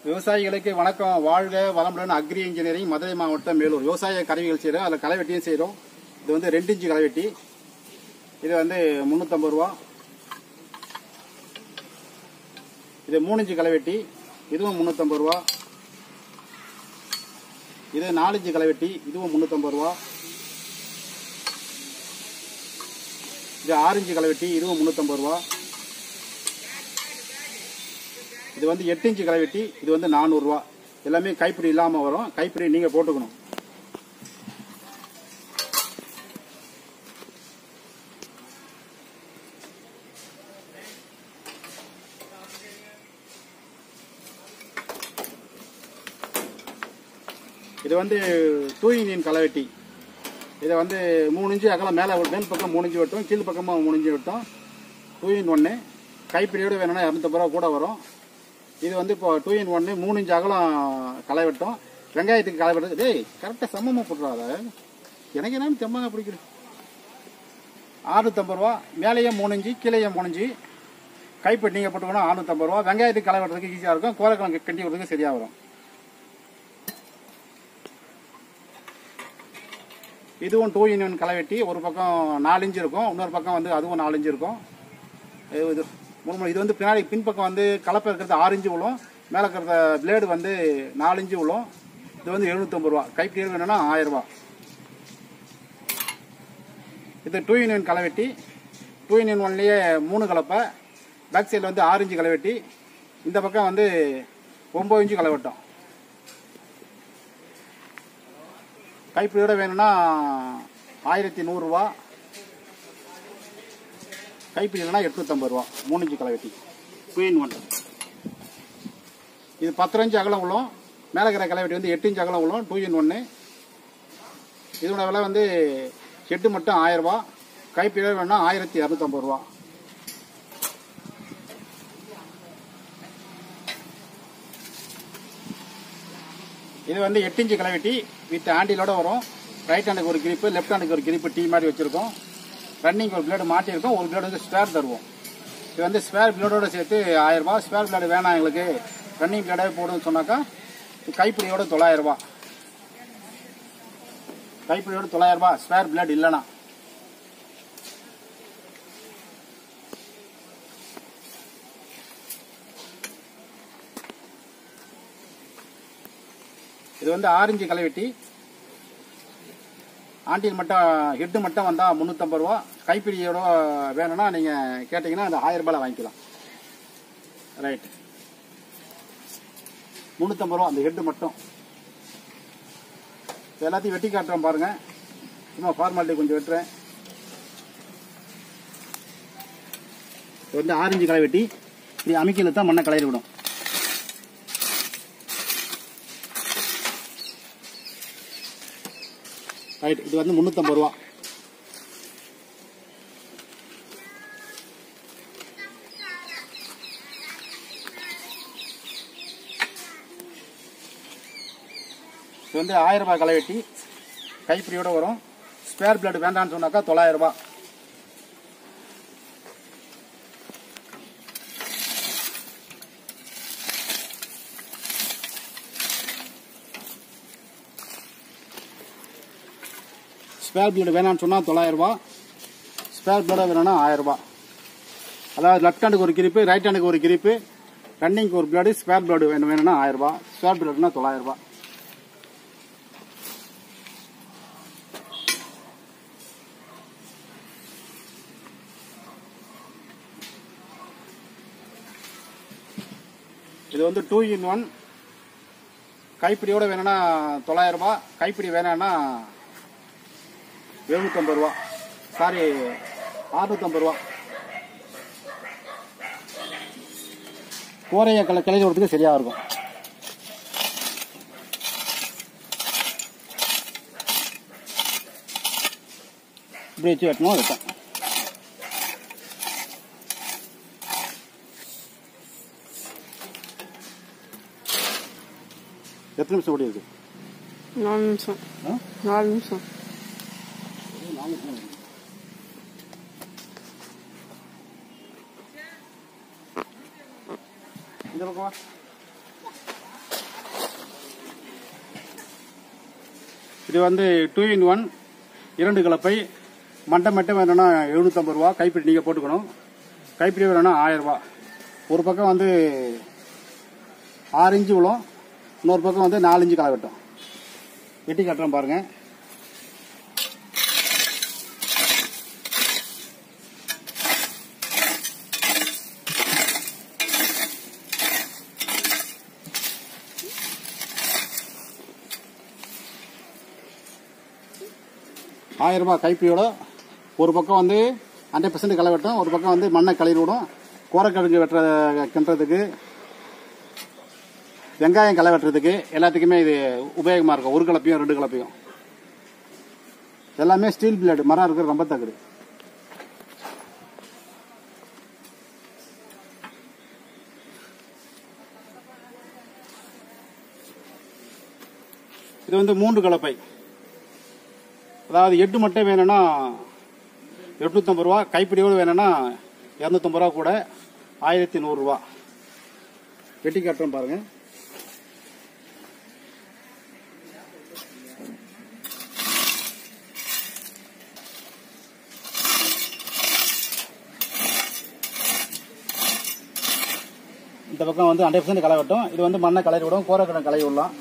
விவசாயிகளுக்கு வணக்கம் வாழ்க வளமுடன் அக்ரி இன்ஜினியரிங் மதுரை மாவட்டம் மேலூர் விவசாய கருவிகள் செய்கிறோம் அதில் களைவெட்டியும் செய்கிறோம் இது வந்து ரெண்டு இன்ச்சு களைவெட்டி இது வந்து முந்நூற்றம்பது ரூபா இது மூணு இன்ச்சு களைவெட்டி இதுவும் முந்நூற்றம்பது ரூபா இது நாலு இன்ச்சு களைவெட்டி இதுவும் முந்நூற்றம்பது ரூபா இது ஆறு இன்ச்சு களைவெட்டி இதுவும் முந்நூற்றம்பது ரூபா இது வந்து எட்டு இன்ச்சு களைவெட்டி இது வந்து நானூறுரூவா எல்லாமே கைப்பிடி இல்லாமல் வரும் கைப்பிடி நீங்கள் போட்டுக்கணும் இது வந்து டூ இன்ஜின் களைவெட்டி இதை வந்து மூணு இன்ச்சு அகலம் மேலே மேல் பக்கம் மூணு இன்ச்சு வெட்டும் கீழ் பக்கமாக மூணு இன்ச்சு வெட்டும் டூ இன் ஒன்று கைப்பிடியோடு வேணும்னா இரநூத்தம்பது ரூபா கூட வரும் இது வந்து இப்போ டூ இன் ஒன்று மூணு இன்ச்சு அகலம் களை வெட்டும் வெங்காயத்துக்கு களை வெட்டுறது டேய் கரெக்டாக சமமாக போட்டுறாத எனக்கு என்னன்னு தெம்மாக பிடிக்குது ஆறுநூத்தம்பது ரூபா மேலேயே மூணு இன்ச்சு கீழேயே மூணு இன்ச்சு கைப்பட்டி நீங்கள் போட்டுக்கணும் ஆறுநூத்தம்பது ரூபா வெங்காயத்துக்கு களை வெட்டுறதுக்கு ஈஸியாக இருக்கும் கோரக்கிழங்கு கட்டி விடுறதுக்கு சரியாக வரும் இதுவும் டூ இன் ஒன் களை வெட்டி ஒரு பக்கம் நாலு இன்ச்சு இருக்கும் இன்னொரு பக்கம் வந்து அதுவும் நாலு இன்ச்சு இருக்கும் இது இது மூணு மூணு. இது வந்து பின்னாடி பின்பக்கம் வந்து கலப்பை இருக்கிறது ஆறு இன்ச்சு விழும் மேலே இருக்கிற பிளேடு வந்து நாலு இன்ச்சு விழும் இது வந்து எழுநூத்தம்பது ரூபா கைப்பிடி வேணும்னா ஆயிரம் ரூபா இது டூ இன் ஒன் களைவெட்டி டூ இன் ஒன் ஒன்லேயே மூணு கலப்பை பேக் சைடில் வந்து ஆறு இன்ச்சு களைவெட்டி இந்த பக்கம் வந்து ஒம்பது இன்ச்சு களைவெட்டும் கைப்பிடியோட வேணும்னா ஆயிரத்தி நூறுரூவா கைப்பிடி இல்லைனா எட்நூற்றம்பது ரூபா மூணு இன்ச்சு களைவெட்டி டூ இன் ஒன் இது பத்து இன்ச்சு அகலம் உள்ளோம் மேலே இருக்கிற களைவெட்டி வந்து எட்டு இன்ச்சு அகலம் உள்ளோம் டூ இன் ஒன்று இதோட விலை வந்து எட்டு மட்டும் ஆயிரம் ரூபா கைப்பிடியோட வேணும்னா ஆயிரத்தி இரநூத்தம்பது ரூபா இது வந்து எட்டு இன்ச்சு களைவெட்டி வித் ஹேண்டிலோட வரும் ரைட் ஹேண்டுக்கு ஒரு கிரிப்பு லெஃப்ட் ஹேண்டுக்கு ஒரு கிரிப்பு டீ மாதிரி வச்சிருக்கோம் ரன்னிங் ஒரு பிளேடு மாட்டியிருக்கோம் ஒரு பிளேடு வந்து ஸ்பேர் தருவோம் இது வந்து ஸ்பேர் பிளேடோட சேர்த்து ஆயிரம் ரூபாய் ஸ்பேர் பிளேடு வேணாம் எங்களுக்கு ரன்னிங் பிளேடாகவே போடுன்னு சொன்னாக்கா இது கைப்பிடியோட தொள்ளாயிரம் ரூபாய் கைப்பிடியோட தொள்ளாயிரம் ரூபாய் ஸ்பேர் பிளேட் இல்லைனா இது வந்து ஆரஞ்சு களைவெட்டி ஆண்டில் மட்டும் ஹெட்டு மட்டும் வந்தால் முந்நூற்றம்பது ரூபா கைப்பிடியோட வேணும்னா நீங்கள் கேட்டிங்கன்னா அந்த ஆயிரம் ரூபாயில் வாங்கிக்கலாம் ரைட் முந்நூற்றம்பது ரூபா அந்த ஹெட்டு மட்டும் இது எல்லாத்தையும் வெட்டி காட்டுறேன் பாருங்க சும்மா ஃபார்மாலிட்டி கொஞ்சம் வெட்டுறேன் இது வந்து ஆரஞ்சு களை வெட்டி இப்படி அமைக்கல தான் மண்ணை களையிட விடும் ரைட் இது வந்து முந்நூற்றம்பது ரூபா இது வந்து ஆயிரம் ரூபாய் களை வெட்டி கைப்பிடியோட வரும் ஸ்பேர் பிளேட் வேண்டாம்னு சொன்னாக்கா தொள்ளாயிரம் ரூபாய் ஸ்பேர் பிளேடு வேணாம்னு சொன்னால் தொள்ளாயிரம் ரூபாய் ஸ்பேர் பிளேடாக வேணும்னா ஆயிரம் ரூபாய் அதாவது லெஃப்ட் ஹேண்டுக்கு ஒரு கிரிப்பு ரைட் ஹேண்டுக்கு ஒரு கிரிப்பு ரன்னிங்க்கு ஒரு பிளேடு ஸ்பேர் பிளேடு வேணும் வேணும்னா ஆயிரம் ரூபாய் ஸ்பேர் பிளேடுனா தொள்ளாயிரம் ரூபாய் இது வந்து டூ இன் ஒன் கைப்பிடியோட வேணும்னா தொள்ளாயிரம் ரூபாய் கைப்பிடி வேணாம்னா எழுநூத்தம்பது ரூபா சாரி அறுநூத்தம்பது ரூபா கோரையை கிளை கிளறி வரதுக்கு சரியாக இருக்கும் இப்படி வச்சு வெட்டணும் வெட்டும் எத்தனை நிமிஷம் ஓடி இருக்கு நாலு நிமிஷம் ஆ? நாலு நிமிஷம் நாலு நிமிஷம் இந்த பக்கம் வா இது வந்து டூ இன் ஒன் இரண்டு கலப்பை மண்டை மட்டும் வேணும்னா எழுநூற்றம்பது ரூபா கைப்பிடி நீங்கள் போட்டுக்கணும் கைப்பிடி வேணும்னா ஆயிரம் ரூபா ஒரு பக்கம் வந்து ஆறு இன்ச்சு விழும் இன்னொரு பக்கம் வந்து நாலு இன்ச்சு களை வெட்டும் வெட்டி கட்டுறோம் பாருங்க ஆயிரம் ரூபாய் கைப்பிடியோட ஒரு பக்கம் வந்து ஹண்ட்ரட் பர்சன்ட் களை வெட்டும் ஒரு பக்கம் வந்து மண்ணை களி விடும் கோரக்கிழங்கு வெட்டுற கிண்டுறதுக்கு வெங்காயம் களை வெட்டுறதுக்கு எல்லாத்துக்குமே இது உபயோகமாக இருக்கும் ஒரு கலப்பையும் ரெண்டு கலப்பையும் எல்லாமே ஸ்டீல் பிளேடு மரம் இருக்கிற ரொம்ப தகுடு இது வந்து மூன்று கலப்பை அதாவது எட்டு மட்டை வேணும்னா எட்நூத்தம்பது ரூபா கைப்பிடியோடு வேணும்னா இரநூத்தம்பது ரூபா கூட ஆயிரத்தி நூறுரூவா வெட்டி காட்டுறோம் பாருங்க இந்த பக்கம் வந்து ஹண்ட்ரட் பர்சன்ட் களை வெட்டும் இது வந்து மண்ணை கலரி விடும் கோரக்கடை கலை விடலாம்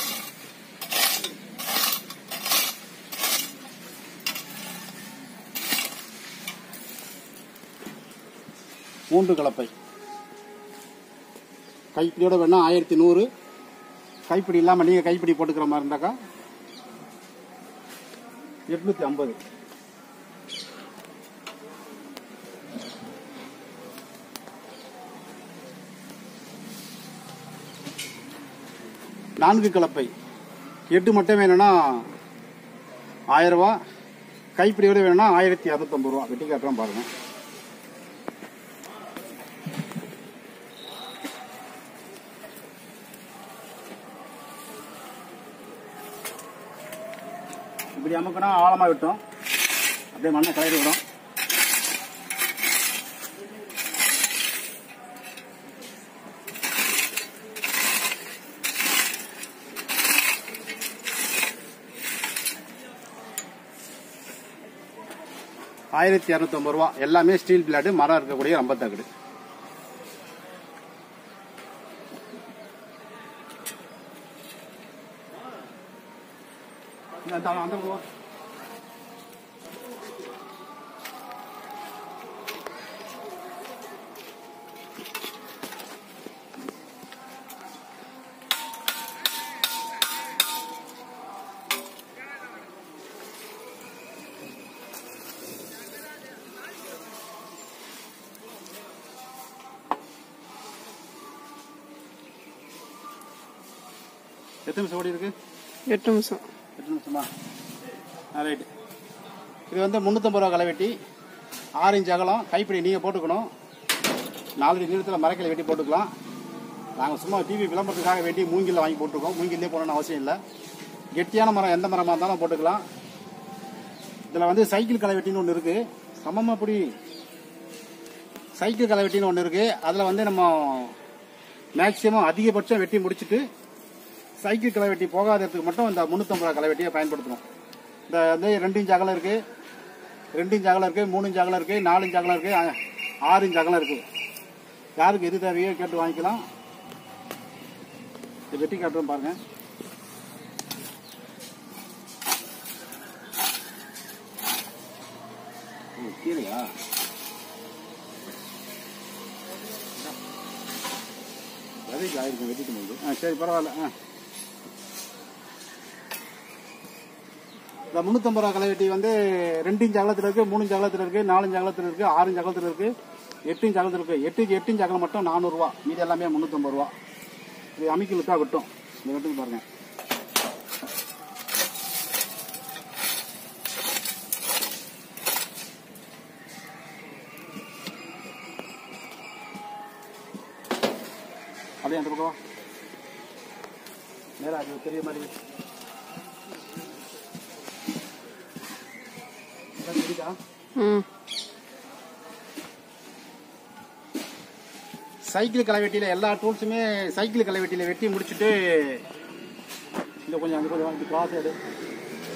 மூன்று கலப்பை கைப்பிடியோட வேணா ஆயிரத்தி நூறு கைப்பிடி இல்லாமல் நீங்கள் கைப்பிடி போட்டுக்கிற மாதிரி இருந்தாக்கா எட்நூத்தி ஐம்பது நான்கு கலப்பை எட்டு மட்டும் வேணும்னா ஆயிரம் ரூபா கைப்பிடியோட வேணும்னா ஆயிரத்தி இரநூத்தம்பது ரூபா வெட்டி காட்டுறோம் பாருங்க இப்படி அமுக்கினா ஆழமா விட்டோம் அப்படியே மண்ணை கலரி விடும் ஆயிரத்தி இரநூத்தம்பது ரூபா எல்லாமே ஸ்டீல் பிளாடு மரம் இருக்கக்கூடிய ரொம்ப தகடு அந்த அந்த பக்கம் வா. எத்தனை நிமிஷம் ஓடி இருக்கு எட்டு நிமிஷம் எட்டு நிமிஷமா ஆ ரைட்டு இது வந்து முந்நூற்றம்பது ரூபா களை வெட்டி ஆறு இன்ச் அகலம் கைப்பிடி நீங்கள் போட்டுக்கணும் நாலு நீளத்தில் மரக்கிளை வெட்டி போட்டுக்கலாம் நாங்கள் சும்மா டிவி விளம்பரத்துக்காக வெட்டி மூங்கில் வாங்கி போட்டிருக்கோம் மூங்கிலே போடணும்னு அவசியம் இல்லை கெட்டியான மரம் எந்த மரமாக இருந்தாலும் போட்டுக்கலாம் இதில் வந்து சைக்கிள் களை வெட்டின்னு ஒன்று இருக்குது சமமாக பிடி சைக்கிள் களை வெட்டின்னு ஒன்று இருக்குது அதில் வந்து நம்ம மேக்சிமம் அதிகபட்சம் வெட்டி முடிச்சுட்டு சைக்கிள் களை வெட்டி போகாததுக்கு மட்டும் இந்த முந்நூற்றம்பது ரூபா களை வெட்டியை பயன்படுத்தணும் இந்த வந்து ரெண்டு இன்ச் அகலம் இருக்கு ரெண்டு இன்ச் அகலம் இருக்கு மூணு இன்ச் அகலம் இருக்கு நாலு இன்ச் அகலம் இருக்கு ஆ- ஆறு இன்ச் அகலம் இருக்கு யாருக்கு எது தேவையோ கேட்டு வாங்கிக்கலாம் இது வெட்டி காட்டுறோம் பாருங்க ஓ, கீரையா விதைக்கு ஆயிருக்கும் வெட்டிட்டு போகுது ஆ சரி பரவாயில்ல ஆ இந்த முந்நூற்றம்பது ரூபா களைவெட்டி வந்து ரெண்டு இன்ச் அகலத்தில் இருக்கு மூணு இன்ச் அகலத்தில் இருக்கு நாலு இன்ச் அகலத்தில் இருக்கு ஆறு இன்ச் அகலத்தில் இருக்கு எட்டு இன்ச் அகலத்தில் இருக்கு எட்டு எட்டு இன்ச் அகலம் மட்டும் நானூறுரூவா மீதி எல்லாமே முந்நூற்றம்பது ரூபா இது அமிக்கலுக்காக வெட்டும் இந்த வெட்டுக்கு பாருங்க அப்படியே அந்த பக்கம் வா. நேரா அது பெரிய மாதிரி இதான் தெரியுதா ம் சைக்கிள் களைவெட்டியில் எல்லா டூல்ஸுமே சைக்கிள் களைவெட்டியில் வெட்டி முடிச்சுட்டு இந்த கொஞ்சம் அங்கே கொஞ்சம் இப்படி கிராஸ் எடு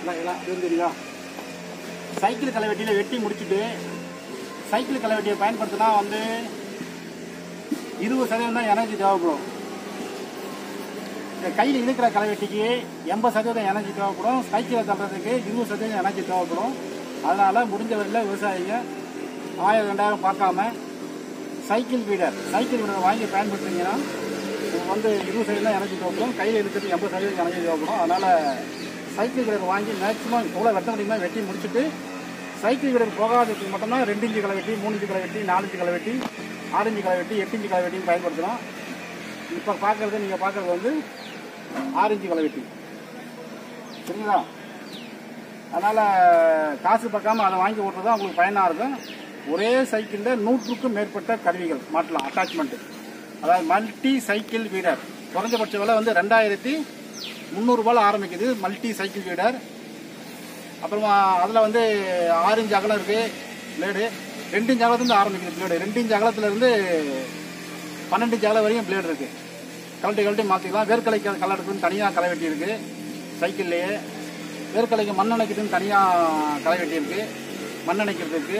இல்லை இல்லை அது வந்து தெரியுதா சைக்கிள் களைவெட்டியில் வெட்டி முடிச்சுட்டு சைக்கிள் களைவெட்டியை பயன்படுத்தினா வந்து இருபது சதவீதம் தான் எனர்ஜி தேவைப்படும் இந்த கையில் இழுக்கிற களைவெட்டிக்கு எண்பது சதவீதம் எனர்ஜி தேவைப்படும் சைக்கிளை தள்ளுறதுக்கு இருபது சதவீதம் எனர்ஜி தேவைப்படும் அதனால் முடிஞ்ச வரையில் விவசாயிங்க ஆயிரம் ரெண்டாயிரம் பார்க்காம சைக்கிள் வீடர் சைக்கிள் வீடர் வாங்கி பயன்படுத்துனீங்கன்னா உங்களுக்கு வந்து இருபது சதவீதம் எனர்ஜி தேவைப்படும் கையில் இருக்கிறது எண்பது சதவீதம் எனர்ஜி தேவைப்படும் அதனால் சைக்கிள் வீடர் வாங்கி மேக்ஸிமம் எவ்வளோ வெட்ட முடியுமோ வெட்டி முடிச்சுட்டு சைக்கிள் வீடர் போகாததுக்கு மட்டும்தான் ரெண்டு இன்ச்சு களை வெட்டி மூணு இன்ச்சு களை வெட்டி நாலு இன்ச்சு களை வெட்டி ஆறு இன்ச்சு களை வெட்டி எட்டு இன்ச்சு களை வெட்டின்னு பயன்படுத்தலாம் இப்போ பார்க்குறது நீங்கள் பார்க்குறது வந்து ஆறு இன்ச்சு களை வெட்டி சரிங்களா அதனால் காசு பார்க்காம அதை வாங்கி ஓட்டுறது தான் உங்களுக்கு பயனாக இருக்கும் ஒரே சைக்கிளில் நூற்றுக்கும் மேற்பட்ட கருவிகள் மாட்டலாம் அட்டாச்மெண்ட்டு அதாவது மல்டி சைக்கிள் வீடர் குறைஞ்சபட்ச விலை வந்து ரெண்டாயிரத்தி முந்நூறுபாயில் ஆரம்பிக்குது மல்டி சைக்கிள் வீடர் அப்புறமா அதில் வந்து ஆறு இன்ச் அகலம் இருக்குது பிளேடு ரெண்டு இன்ச் அகலத்துலேருந்து ஆரம்பிக்குது பிளேடு ரெண்டு இன்ச் அகலத்துலேருந்து பன்னெண்டு இன்ச் அகலம் வரைக்கும் பிளேடு இருக்குது கழட்டி கழட்டி மாற்றிக்கலாம் வேர்க்கலை கலருக்குன்னு தனியாக களை வெட்டி இருக்குது சைக்கிள்லேயே வேர்க்கலைக்கு மண் அணைக்கிறதுன்னு தனியாக களை வெட்டி இருக்குது மண் அணைக்கிறதுக்கு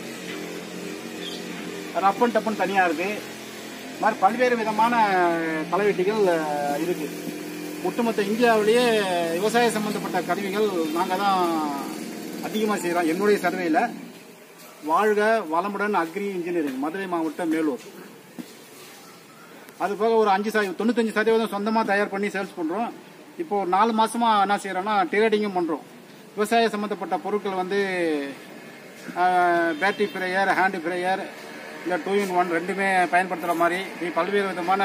ரப் அண்ட் டப்புன்னு தனியாக இருக்குது இது மாதிரி பல்வேறு விதமான களைவெட்டிகள் அஹ், இருக்கு ஒட்டுமொத்த இந்தியாவிலேயே விவசாய சம்பந்தப்பட்ட கருவிகள் நாங்கள் தான் அதிகமாக செய்கிறோம் என்னுடைய சர்வேயில் வாழ்க வளமுடன் அக்ரி இன்ஜினியரிங் மதுரை மாவட்டம் மேலூர் அது போக ஒரு அஞ்சு சதவீதம் தொண்ணூத்தஞ்சு சதவீதம் சொந்தமாக தயார் பண்ணி சேல்ஸ் பண்ணுறோம் இப்போ ஒரு நாலு மாசமா என்ன செய்யறோம்னா ட்ரேடிங்கும் பண்ணுறோம் விவசாய சம்மந்தப்பட்ட பொருட்கள் வந்து பேட்டரி ஃப்ரையர் ஹேண்டு ஃப்ரையர் இல்லை டூ இன் ஒன் ரெண்டுமே பயன்படுத்துகிற மாதிரி இப்படி பல்வேறு விதமான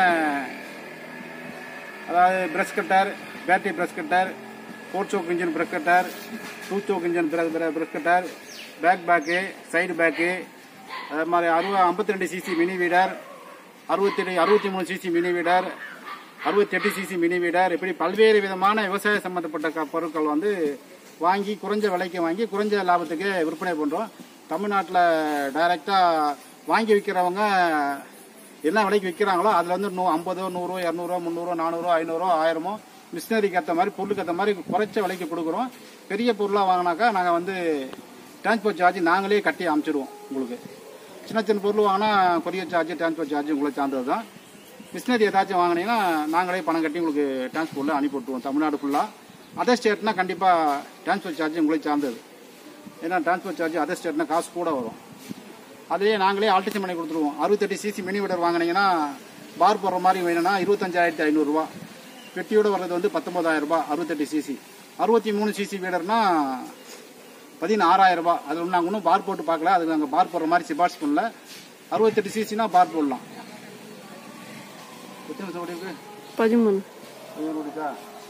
அதாவது brush cutter battery brush cutter four stroke engine brush cutter two stroke engine brush cutter back back side back அது மாதிரி அறுபது ஐம்பத்தி ரெண்டு சிசி மினி வீடர் அறுபத்தி அறுபத்தி மூணு சிசி மினி வீடர் அறுபத்தெட்டு சிசி மினி வீடர் இப்படி பல்வேறு விதமான விவசாய சம்பந்தப்பட்ட க- பொருட்கள் வந்து வாங்கி குறைஞ்ச விலைக்கு வாங்கி குறைஞ்ச லாபத்துக்கு விற்பனை பண்ணுறோம் தமிழ்நாட்டில் டைரெக்டாக வாங்கி விற்கிறவங்க என்ன விலைக்கு விற்கிறாங்களோ அதில் வந்து நூ ஐம்பதோ நூறோ இரநூறுவா முந்நூறுவா நானூறுவா ஐநூறுவா ஆயிரமோ மிஷினரிக்கு ஏற்ற மாதிரி பொருளுக்கு ஏற்ற மாதிரி குறைச்ச விலைக்கு கொடுக்குறோம் பெரிய பொருளாக வாங்கினாக்கா நாங்கள் வந்து டிரான்ஸ்போர்ட் சார்ஜ் நாங்களே கட்டி அமுச்சிடுவோம் உங்களுக்கு சின்ன சின்ன பொருள் வாங்கினா கொரியர் சார்ஜ் டிரான்ஸ்போர்ட் சார்ஜ் உங்களை சார்ந்தது தான் மிஷினரி ஏதாச்சும் வாங்கினீங்கன்னா நாங்களே பணம் கட்டி உங்களுக்கு டிரான்ஸ்போர்ட்டில் அனுப்பி விட்டுருவோம் தமிழ்நாடு ஃபுல்லாக அதர் ஸ்டேட்னா கண்டிப்பாக டிரான்ஸ்போர்ட் சார்ஜ் உங்களை சார்ந்தது ஏன்னா டிரான்ஸ்போர்ட் சார்ஜ் அதர் ஸ்டேட்னா காசு கூட வரும் அதுலேயே நாங்களே ஆல்ட்ரேஷன் பண்ணி கொடுத்துருவோம் அறுபத்தெட்டு சிசி மினி வீடர் வாங்கினீங்கன்னா பார் போடுற மாதிரி வேணும்னா இருபத்தஞ்சாயிரத்தி ஐநூறுரூவா பெட்டியோட வர்றது வந்து பத்தொன்பதாயிரம் ரூபாய் அறுபத்தெட்டு சிசி அறுபத்தி மூணு சிசி வீடர்னா பதினாறாயிரம் ரூபாய் அது நாங்கள் இன்னும் பார் போட்டு பார்க்கல அதுக்கு நாங்கள் பார் போடுற மாதிரி சிபார்ஸ் பண்ணல அறுபத்தெட்டு சிசினா பார் போடலாம் எத்தனை நிமிஷம் ஓடி இருக்கு பதிமூணு ஐநூறு ஓடிச்சா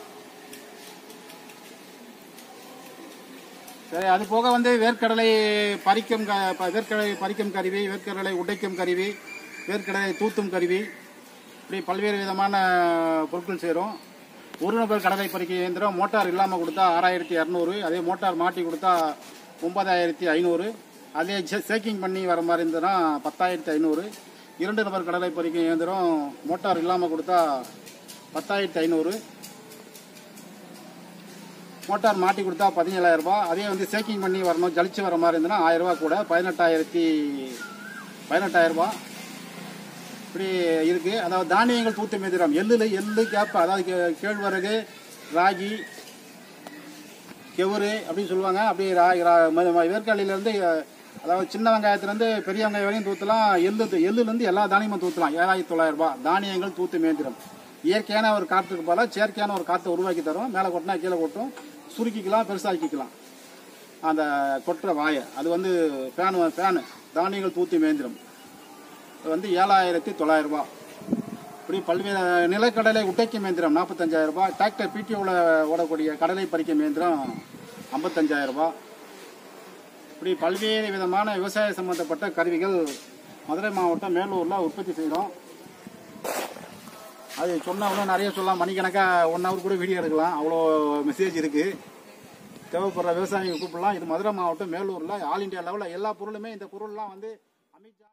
சரி அது போக வந்து வேர்க்கடலை பறிக்கும் க- ப- வேர்க்கடலை பறிக்கும் கருவி வேர்க்கடலை உடைக்கும் கருவி வேர்க்கடலை தூத்தும் கருவி இப்படி பல்வேறு விதமான பொருட்கள் செய்கிறோம் ஒரு நபர் கடலை பறிக்க இயந்திரம் மோட்டார் இல்லாமல் கொடுத்தா ஆறாயிரத்தி இரநூறு அதே மோட்டார் மாட்டி கொடுத்தா ஒன்பதாயிரத்தி ஐநூறு அதே சேக்கிங் பண்ணி வர மாதிரி இருந்ததுன்னா பத்தாயிரத்தி ஐநூறு இரண்டு நபர் கடலை பறிக்க இயந்திரம் மோட்டார் இல்லாமல் கொடுத்தா பத்தாயிரத்தி ஐநூறு மோட்டார் மாட்டி கொடுத்தா பதினேழாயிரம் ரூபாய் அதே வந்து சேக்கிங் பண்ணி வரணும் ஜலிச்சு வர மாதிரி இருந்ததுன்னா ஆயிரம் ரூபாய் கூட பதினெட்டாயிரத்தி பதினெட்டாயிரம் ரூபாய் இப்படி இருக்கு அதாவது தானியங்கள் தூத்து மிதிரம் எள்ளுல எள்ளு கேப்ப அதாவது கே- கேழ்வரகு ராகி கெவுரு அப்படின்னு சொல்லுவாங்க அப்படி ரா- ரா- ம- ம- வேர்க்கடலையிலேருந்து அதாவது சின்ன வெங்காயத்துலேருந்து பெரிய வெங்காயம் வரையும் தூத்தலாம் எள்ளு தூ- எள்ளுலேருந்து எல்லா தானியமும் தூத்தலாம் ஏழாயிரத்தி தொள்ளாயிரம் ரூபாய் தானியங்கள் தூத்து மேந்திரம் இயற்கையான ஒரு காற்றுக்கு போல செயற்கையான ஒரு காற்றை உருவாக்கி தரும் மேலே கொட்டினா கீழே கொட்டும் சுருக்கிக்கலாம் பெருசாக்கிக்கலாம் அந்த கொட்டுற வாயை அது வந்து ஃபேன் ஃபேனு தானியங்கள் தூத்தி மேந்திரம் இது வந்து ஏழாயிரத்தி தொள்ளாயிரம் ரூபாய் இப்படி பல்வேறு நிலக்கடலை உடைக்கும் இயந்திரம் நாற்பத்தஞ்சாயிரம் ரூபாய் டிராக்டர் பிடிஓவில் ஓடக்கூடிய கடலை பறிக்கும் இயந்திரம் ஐம்பத்தஞ்சாயிரம் ரூபாய் இப்படி பல்வேறு விதமான விவசாய சம்பந்தப்பட்ட கருவிகள் மதுரை மாவட்டம் மேலூரில் உற்பத்தி செய்கிறோம் அது சொன்ன இன்னும் நிறைய சொல்லலாம் மணிக்கணக்காக ஒன் ஹவர் கூட வீடியோ எடுக்கலாம் அவ்வளோ மெசேஜ் இருக்குது தேவைப்படுற விவசாயிகள் கூப்பிடலாம் இது மதுரை மாவட்டம் மேலூரில் ஆல் இந்தியா லெவலில் எல்லா பொருளுமே இந்த பொருள்லாம் வந்து அமித்ஷா